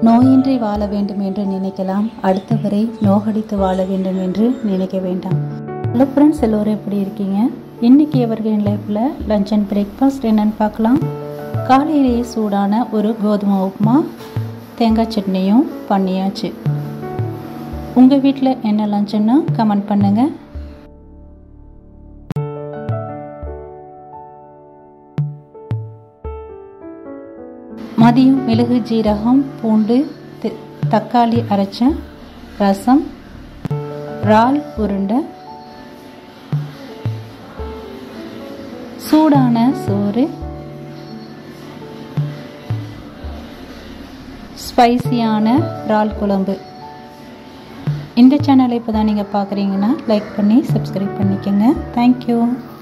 நோயின்றி வாழ வேண்டும் என்று நினைக்கலாம் அடுத்தவரை நோகடித்து வாழ வேண்டும் என்று நினைக்க வேண்டாம் ஹலோ ஃப்ரெண்ட்ஸ் எல்லோரும் எப்படி இருக்கீங்க இன்னைக்கு எவர்கின் லைஃப்பில் லஞ்ச் அண்ட் பிரேக்ஃபாஸ்ட் என்னன்னு பார்க்கலாம் காலையிலேயே சூடான ஒரு கோதுமை உப்புமா தேங்காய் சட்னியும் பண்ணியாச்சு உங்கள் வீட்டில் என்ன லஞ்சுன்னு கமெண்ட் பண்ணுங்கள் மதியம் மிளகு ஜீரகம் பூண்டு தி- தக்காளி அரைச்ச ரசம் இறால் உருண்டை சூடான சோறு ஸ்பைசியான இறால் குழம்பு இந்த சேனலை இப்போ தான் நீங்கள் பார்க்குறீங்கன்னா லைக் பண்ணி சப்ஸ்கிரைப் பண்ணிக்கோங்க தேங்க்யூ